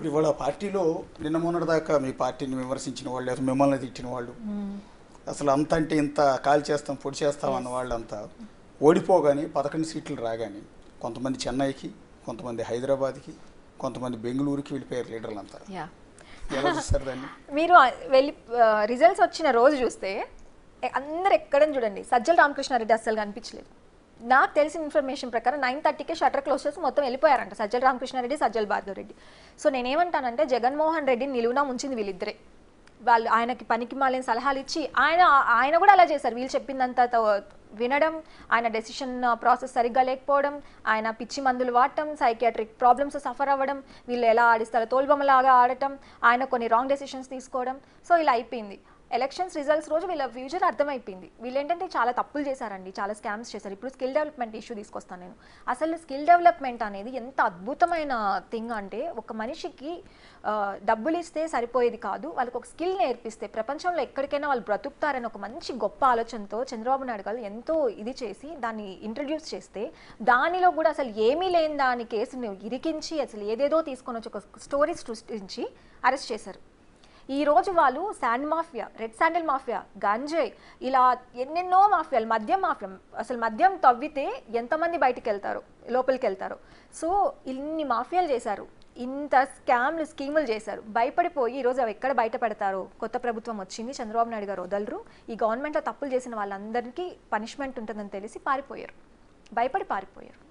ఇప్పుడు ఇవాళ పార్టీలో నిన్న మొన్నటిదాకా మీ పార్టీని విమర్శించిన వాళ్ళు లేదా మిమ్మల్ని తిట్టిన వాళ్ళు అసలు అంత అంటే ఇంత కాల్ చేస్తాం పొడి చేస్తాం అన్న వాళ్ళంతా ఓడిపోగానే పదకొండు సీట్లు రాగానే కొంతమంది చెన్నైకి కొంతమంది హైదరాబాద్కి కొంతమంది బెంగళూరుకి వెళ్ళిపోయారు లీడర్లంతా యా ఎలా చూస్తారు దాన్ని మీరు ఆ వెళ్ళి రిజల్ట్స్ వచ్చిన రోజు చూస్తే ఎ- అందరు ఎక్కడని చూడండి సజ్జల రామకృష్ణారెడ్డి అస్సలు కనిపించలేదు నాకు తెలిసిన ఇన్ఫర్మేషన్ ప్రకారం నైన్ థర్టీకే షటర్ క్లోజ్ చేసి మొత్తం వెళ్ళిపోయారంట సజ్జల రామకృష్ణారెడ్డి సజ్జల భార్గవ్ రెడ్డి సో నేనేమంటానంటే జగన్మోహన్ రెడ్డి నిలువునా ఉంచింది వీళ్ళిద్దరే వాళ్ళు ఆయనకి పనికి మాలిన సలహాలు ఇచ్చి ఆయన ఆయన కూడా అలా చేశారు వీళ్ళు చెప్పిందంతా త- వినడం ఆయన డెసిషన్ ప్రాసెస్ సరిగ్గా లేకపోవడం ఆయన పిచ్చి మందులు వాడటం సైకియాట్రిక్ ప్రాబ్లమ్స్ సఫర్ అవ్వడం వీళ్ళు ఎలా ఆడిస్తారో తోలుబొమ్మలాగా ఆడటం ఆయన కొన్ని రాంగ్ డెసిషన్స్ తీసుకోవడం సో ఇలా అయిపోయింది ఎలక్షన్స్ రిజల్ట్స్ రోజు వీళ్ళ ఫ్యూచర్ అర్థమైపోయింది వీళ్ళు ఏంటంటే చాలా తప్పులు చేశారండి చాలా స్కామ్స్ చేశారు ఇప్పుడు స్కిల్ డెవలప్మెంట్ ఇష్యూ తీసుకొస్తాను నేను అసలు స్కిల్ డెవలప్మెంట్ అనేది ఎంత అద్భుతమైన థింగ్ అంటే ఒక మనిషికి ఆ, డబ్బులు ఇస్తే సరిపోయేది కాదు వాళ్ళకి ఒక స్కిల్ నేర్పిస్తే ప్రపంచంలో ఎక్కడికైనా వాళ్ళు బ్రతుకుతారని ఒక మంచి గొప్ప ఆలోచనతో చంద్రబాబు నాయుడు గారు ఎంతో ఇది చేసి దాన్ని ఇంట్రడ్యూస్ చేస్తే దానిలో కూడా అసలు ఏమీ లేని దాని కేసుని ఇరికించి అసలు ఏదేదో తీసుకొని వచ్చి ఒక స్టోరీ సృష్టించి అరెస్ట్ చేశారు ఈ రోజు వాళ్ళు sand mafia red sandal mafia గంజాయ్ ఇలా ఎన్నెన్నో మాఫియాలు మద్యం మాఫియా అసలు మద్యం తవ్వితే ఎంతమంది బయటికి వెళ్తారు లోపలికి వెళ్తారు సో ఇన్ని మాఫియాలు చేశారు ఇంత స్కామ్లు స్కీములు చేశారు భయపడిపోయి ఈరోజు అవి ఎక్కడ బయటపడతారు కొత్త ప్రభుత్వం వచ్చింది చంద్రబాబు నాయుడు గారు వదలరు ఈ గవర్నమెంట్లో తప్పులు చేసిన వాళ్ళందరికీ పనిష్మెంట్ ఉంటుందని తెలిసి పారిపోయారు భయపడి పారిపోయారు